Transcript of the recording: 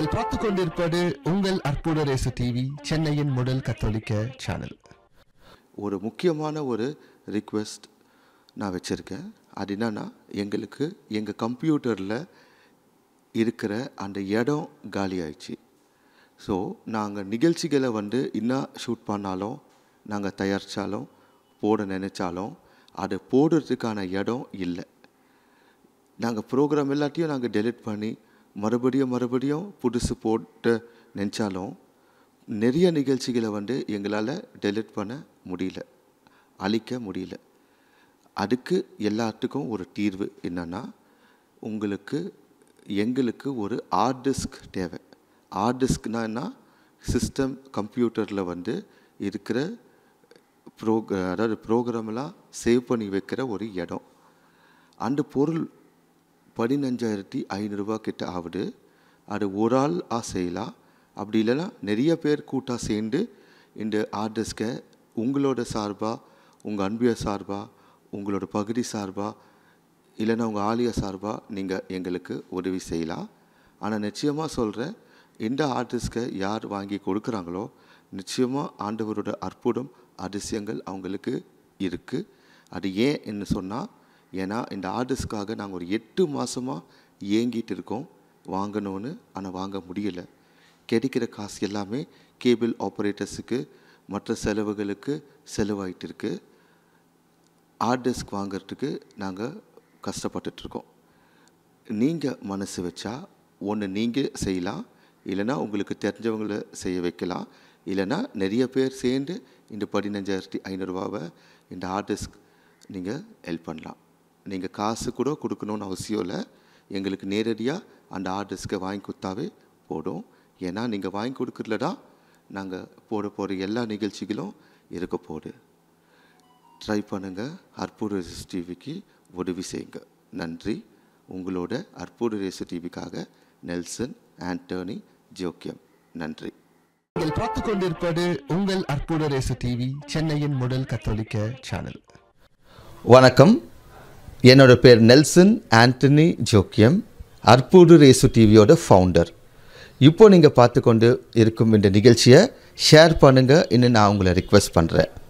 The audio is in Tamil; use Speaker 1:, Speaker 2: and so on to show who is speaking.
Speaker 1: நீங்கள் பார்த்துக் கொண்டிருப்பது உங்கள் அற்புத ரேசு டிவி சென்னையின் முதல் கத்தோலிக்க சேனல்
Speaker 2: ஒரு முக்கியமான ஒரு ரிக்வெஸ்ட் நான் வச்சுருக்கேன் அது என்னன்னா எங்களுக்கு எங்கள் கம்ப்யூட்டரில் இருக்கிற அந்த இடம் காலி ஆயிடுச்சு ஸோ நாங்கள் நிகழ்ச்சிகளை வந்து இன்னும் ஷூட் பண்ணாலும் நாங்கள் தயாரித்தாலும் போட நினச்சாலும் அதை போடுறதுக்கான இடம் இல்லை நாங்கள் ப்ரோக்ராம் எல்லாத்தையும் நாங்கள் டெலிட் பண்ணி மறுபடியும் மறுபடியும் புதுசு போட்டு நினச்சாலும் நிறைய நிகழ்ச்சிகளை வந்து எங்களால் டெலிட் பண்ண முடியல அழிக்க முடியல அதுக்கு எல்லாத்துக்கும் ஒரு தீர்வு என்னென்னா உங்களுக்கு எங்களுக்கு ஒரு ஹார்ட் டிஸ்க் தேவை ஹார்ட் டிஸ்க்னா என்ன சிஸ்டம் கம்ப்யூட்டரில் வந்து இருக்கிற ப்ரோக் அதாவது ப்ரோக்ராமெல்லாம் சேவ் பண்ணி வைக்கிற ஒரு இடம் அந்த பொருள் பதினஞ்சாயிரத்தி ஐநூறுரூவா கிட்ட ஆகுது அது ஒரு ஆள் ஆ செய்யலாம் அப்படி இல்லைன்னா நிறைய பேர் கூட்டாக சேர்ந்து இந்த ஹார்ட் டிஸ்கை உங்களோட சார்பாக உங்கள் அன்பிய சார்பாக உங்களோட பகுதி சார்பாக இல்லைன்னா உங்கள் ஆலய சார்பாக நீங்கள் எங்களுக்கு உதவி செய்யலாம் ஆனால் நிச்சயமாக சொல்கிறேன் இந்த ஆர்டிஸ்ட்டை யார் வாங்கி கொடுக்குறாங்களோ நிச்சயமாக ஆண்டவரோட அற்புதம் அதிசயங்கள் அவங்களுக்கு இருக்குது அது ஏன் என்ன சொன்னால் ஏன்னா இந்த ஆர்டிஸ்ட்காக நாங்கள் ஒரு எட்டு மாதமாக ஏங்கிட்டு இருக்கோம் வாங்கணும்னு ஆனால் வாங்க முடியலை கிடைக்கிற காசு எல்லாமே கேபிள் ஆப்ரேட்டர்ஸுக்கு மற்ற செலவுகளுக்கு செலவாயிட்டு இருக்கு ஹார்ட் டிஸ்க் வாங்குறதுக்கு நாங்கள் கஷ்டப்பட்டுட்ருக்கோம் நீங்கள் மனசு வச்சா ஒன்று நீங்கள் செய்யலாம் இல்லைன்னா உங்களுக்கு தெரிஞ்சவங்கள செய்ய வைக்கலாம் இல்லைன்னா நிறைய பேர் சேர்ந்து இந்த பதினஞ்சாயிரத்தி ஐநூறுரூவாவை இந்த ஹார்ட் டிஸ்க் நீங்கள் ஹெல்ப் பண்ணலாம் நீங்கள் காசு கூட கொடுக்கணுன்னு அவசியம் இல்லை எங்களுக்கு நேரடியாக அந்த ஹார்ட் டிஸ்க்கை வாங்கி கொடுத்தாவே போடும் ஏன்னா நீங்கள் வாங்கி கொடுக்குறதுல தான் நாங்கள் போட போகிற எல்லா நிகழ்ச்சிகளும் இருக்க போகுது ட்ரை பண்ணுங்கள் அற்புத ரேசு டிவிக்கு உதவி செய்யுங்க நன்றி உங்களோட அற்புத ரேசு டிவிக்காக நெல்சன் ஆண்டனி ஜோக்கியம் நன்றி
Speaker 1: நீங்கள் பார்த்துக் கொண்டிருப்பது உங்கள் அற்புத ரேசு டிவி சென்னையின் முதல் கத்தோலிக்க சேனல்
Speaker 2: வணக்கம் என்னோட பேர் நெல்சன் ஆண்டனி ஜோக்கியம் அற்புத ரேசு டிவியோட ஃபவுண்டர் இப்போ நீங்கள் பார்த்து கொண்டு இருக்கும் இந்த நிகழ்ச்சியை ஷேர் பண்ணுங்கள் இன்னும் நான் உங்களை ரிக்வெஸ்ட் பண்ணுறேன்